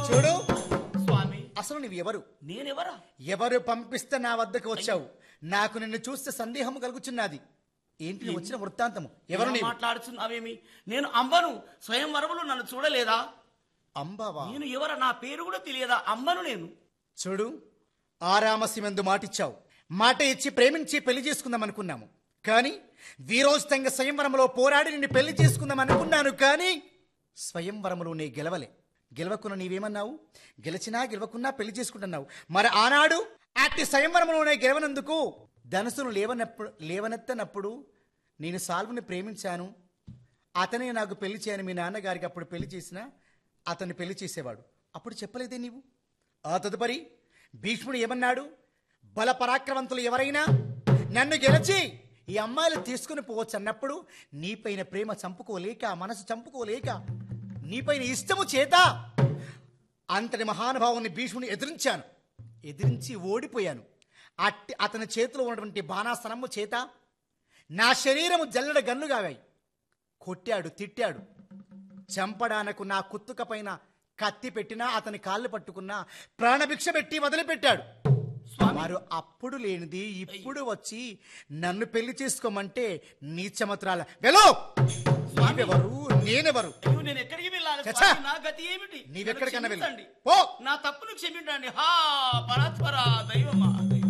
చూడు స్వామి అసలు నువ్వు ఎవరు నేనెవరా ఎవరు పంపిస్తే నా వద్దకు వచ్చావు నాకు నిన్ను చూస్తే సందేహం కలుగుచున్నది ఏంటి నువ్వు వచ్చిన వృత్తాంతము ఎవరు ఎలా నీవు మాట్లాడుతున్నావేమి నేను అంబను స్వయంవరములు నన్ను చూడలేదా అంబావా నేను ఎవరా నా పేరు కూడా తెలియదా అమ్మను నేను చూడు ఆరామసిమెందు మాటిచ్చావు మాట ఇచ్చి ప్రేమించి పెళ్లి చేసుకుందాం అనుకున్నాము కానీ వీరోచితంగా స్వయంవరంలో పోరాడి నిన్ను పెళ్లి చేసుకుందాం అనుకున్నాను కానీ స్వయంవరములో నీ గెలవలే గెలవకున్న నీవేమన్నావు గెలిచినా గెలవకున్నా పెళ్లి చేసుకుంటున్నావు మరి ఆనాడు అట్టి స్వయంవరంలోనే గెలవనందుకు ధనుసును లేవనప్పుడు లేవనెత్తనప్పుడు నేను సాల్వుని ప్రేమించాను అతనే నాకు పెళ్లి చేయని మీ నాన్నగారికి అప్పుడు పెళ్లి చేసినా అతన్ని పెళ్లి చేసేవాడు అప్పుడు చెప్పలేదే నీవు ఆ తదుపరి భీష్ముడు ఏమన్నాడు బల పరాక్రమంతులు ఎవరైనా నన్ను గెలిచి ఈ అమ్మాయిలు తీసుకుని పోవచ్చు అన్నప్పుడు నీపైన ప్రేమ చంపుకోలేక మనసు చంపుకోలేక నీపైన ఇష్టము చేత అంతటి మహానుభావుని భీష్ముని ఎదిరించాను ఎదిరించి ఓడిపోయాను అట్టి అతని చేతిలో ఉన్నటువంటి బాణాసనము చేత నా శరీరము జల్లెడ గన్నుగావాయి కొట్టాడు తిట్టాడు చంపడానకు నా కుత్తుక పైన కత్తి పెట్టినా అతని కాళ్ళు పట్టుకున్నా ప్రాణభిక్ష పెట్టి వదిలిపెట్టాడు వారు అప్పుడు లేనిది ఇప్పుడు వచ్చి నన్ను పెళ్లి చేసుకోమంటే నీచమత్రాల వెలో నీవెవరు నేనెవరు అయ్యో, నేను ఎక్కడికి వెళ్ళాలి చచ్చా! స్వామి? నా గతి ఏమిటి నీవెక్కడికన్నా నన్ను వెళ్ళు. క్షమించండి. పో! నా తప్పును క్షమించండి హా పరాత్పర దైవమా దైవం.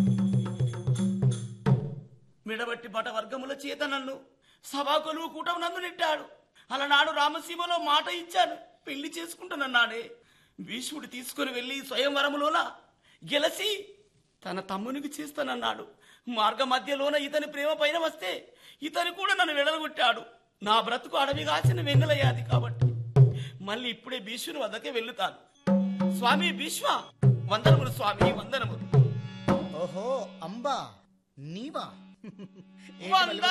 మిడబట్టి బట వర్గముల చేత నన్ను సభా కొలువు కూటం నందు నెట్టాడు అలనాడు రామసీమలో మాట ఇచ్చాను పెళ్లి చేసుకుంటానన్నాడే భీష్ముడు తీసుకుని వెళ్ళి స్వయంవరములోన గెలసి తన తమ్మునికి చేస్తానన్నాడు మార్గ మధ్యలోన ఇతని ప్రేమ పైన వస్తే ఇతను కూడా నన్ను వెడలగొట్టాడు నా బ్రతుకు అడవి కాసిన వెన్నెలయ్యాది కాబట్టి మళ్ళీ ఇప్పుడే భీష్ముని వద్దకే వెళ్ళుతాను స్వామి భీష్మ వందనములు స్వామి వందనములు ఓహో అంబా నీవా వంద